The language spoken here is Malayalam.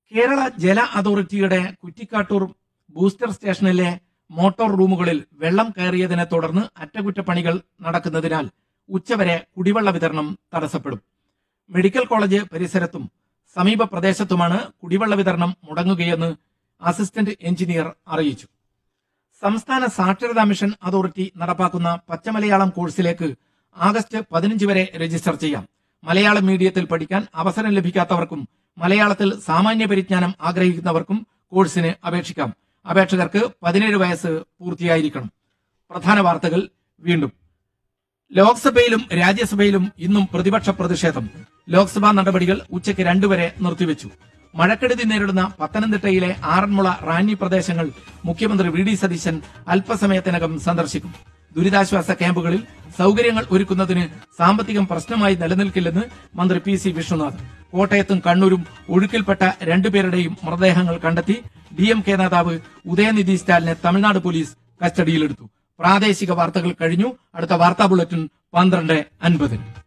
കേരള ജല അതോറിറ്റിയുടെ കുറ്റിക്കാട്ടൂർ ബൂസ്റ്റർ സ്റ്റേഷനിലെ മോട്ടോർ റൂമുകളിൽ വെള്ളം കയറിയതിനെ തുടർന്ന് അറ്റകുറ്റപ്പണികൾ നടക്കുന്നതിനാൽ ഉച്ചവരെ കുടിവെള്ള വിതരണം തടസ്സപ്പെടും മെഡിക്കൽ കോളേജ് പരിസരത്തും സമീപ പ്രദേശത്തുമാണ് കുടിവെള്ള വിതരണം മുടങ്ങുകയെന്ന് അസിസ്റ്റന്റ് എഞ്ചിനീയർ അറിയിച്ചു സംസ്ഥാന സാക്ഷരതാ മിഷൻ അതോറിറ്റി നടപ്പാക്കുന്ന പച്ചമലയാളം കോഴ്സിലേക്ക് ആഗസ്റ്റ് പതിനഞ്ച് വരെ രജിസ്റ്റർ ചെയ്യാം മലയാളം മീഡിയത്തിൽ പഠിക്കാൻ അവസരം ലഭിക്കാത്തവർക്കും മലയാളത്തിൽ സാമാന്യ പരിജ്ഞാനം ആഗ്രഹിക്കുന്നവർക്കും കോഴ്സിന് അപേക്ഷിക്കാം അപേക്ഷകർക്ക് പതിനേഴ് വയസ്സ് പൂർത്തിയായിരിക്കണം പ്രധാന വാർത്തകൾ വീണ്ടും ലോക്സഭയിലും രാജ്യസഭയിലും ഇന്നും പ്രതിപക്ഷ പ്രതിഷേധം ലോക്സഭാ നടപടികൾ ഉച്ചയ്ക്ക് രണ്ടുവരെ നിർത്തിവെച്ചു മഴക്കെടുതി നേരിടുന്ന പത്തനംതിട്ടയിലെ ആറന്മുള റാന്നി പ്രദേശങ്ങൾ മുഖ്യമന്ത്രി വി ഡി സതീശൻ അല്പസമയത്തിനകം സന്ദർശിക്കും ദുരിതാശ്വാസ ക്യാമ്പുകളിൽ സൗകര്യങ്ങൾ ഒരുക്കുന്നതിന് സാമ്പത്തികം പ്രശ്നമായി നിലനിൽക്കില്ലെന്ന് മന്ത്രി പി സി വിഷ്ണുനാഥ് കോട്ടയത്തും കണ്ണൂരും ഒഴുക്കിൽപ്പെട്ട രണ്ടുപേരുടെയും മൃതദേഹങ്ങൾ കണ്ടെത്തി ഡി എം കെ നേതാവ് ഉദയനിധി സ്റ്റാലിനെ തമിഴ്നാട് പോലീസ് കസ്റ്റഡിയിലെടുത്തു പ്രാദേശിക വാർത്തകൾ കഴിഞ്ഞു അടുത്ത വാർത്താ ബുള്ളറ്റിൻ പന്ത്രണ്ട് അൻപതിന്